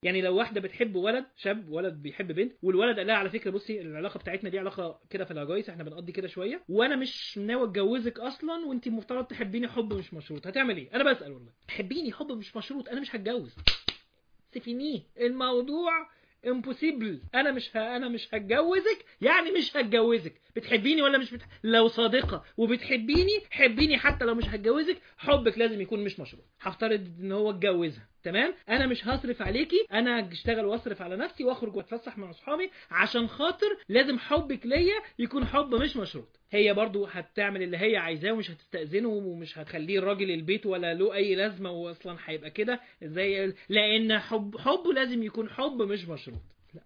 يعني لو واحده بتحب ولد شاب ولد بيحب بنت والولد قال لها على فكره بصي العلاقه بتاعتنا دي علاقه كده في الهجايس احنا بنقضي كده شويه وانا مش ناوي اتجوزك اصلا وانت المفترض تحبيني حب مش مشروط هتعمل ايه انا بسال والله حبيني حب مش مشروط انا مش هتجوز سيفينيه الموضوع امبوسيبل انا مش ه... انا مش هتجوزك يعني مش هتجوزك بتحبيني ولا مش بت... لو صادقه وبتحبيني حبيني حتى لو مش هتجوزك حبك لازم يكون مش مشروط هفترض ان هو اتجوزها تمام انا مش هصرف عليكي انا اشتغل واصرف على نفسي واخرج واتفسح مع اصحابي عشان خاطر لازم حبك ليا يكون حب مش مشروط هي برضو هتعمل اللي هي عايزاه ومش هتستأذنه ومش هتخليه راجل البيت ولا له اي لازمه واصلا هيبقى كده زي لان حب حبه لازم يكون حب مش مشروط لا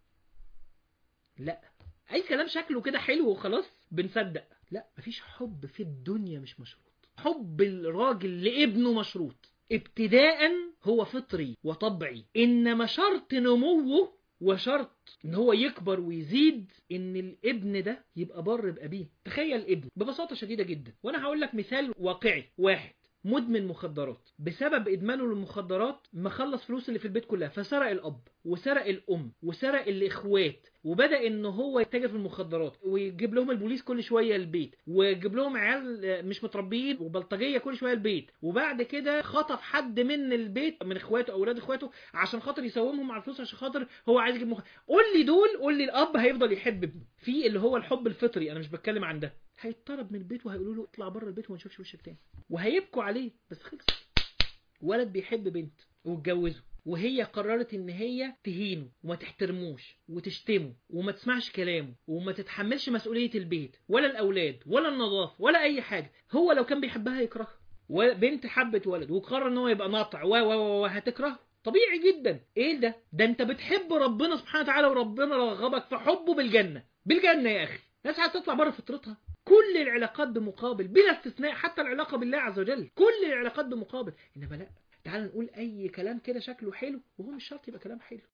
لا اي كلام شكله كده حلو وخلاص بنصدق لا مفيش حب في الدنيا مش مشروط حب الراجل لابنه مشروط ابتداء هو فطري وطبعي انما شرط نموه وشرط ان هو يكبر ويزيد ان الابن ده يبقى بر بابيه تخيل ابن ببساطه شديده جدا وانا هقول لك مثال واقعي واحد مدمن مخدرات بسبب ادمانه للمخدرات مخلص فلوس اللي في البيت كلها فسرق الاب وسرق الام وسرق الاخوات وبدا ان هو يتاجر في المخدرات ويجيب لهم البوليس كل شويه البيت ويجيب لهم عيال مش متربيين وبلطجيه كل شويه البيت وبعد كده خطف حد من البيت من اخواته او اولاد اخواته عشان خاطر يساومهم على الفلوس عشان خاطر هو عايز يجيب مخ... قول لي دول قول لي الاب هيفضل يحب ابنه في اللي هو الحب الفطري انا مش بتكلم عن ده هيتطرد من البيت وهيقولوا له اطلع بره البيت وما نشوفش وشك تاني وهيبكوا عليه بس خلص ولد بيحب بنت واتجوزه وهي قررت ان هي تهينه وما تحترموش وتشتمه وما تسمعش كلامه وما تتحملش مسؤولية البيت ولا الاولاد ولا النظافة ولا اي حاجة هو لو كان بيحبها يكرهها وبنت حبت ولد وقرر ان هو يبقى ناطع و و و هتكرهه طبيعي جدا ايه ده ده انت بتحب ربنا سبحانه وتعالى وربنا رغبك في حبه بالجنة بالجنة يا اخي ناس هتطلع بره فطرتها كل العلاقات بمقابل بلا استثناء حتى العلاقة بالله عز وجل كل العلاقات بمقابل انما لا تعال نقول اي كلام كده شكله حلو وهو مش شرط يبقى كلام حلو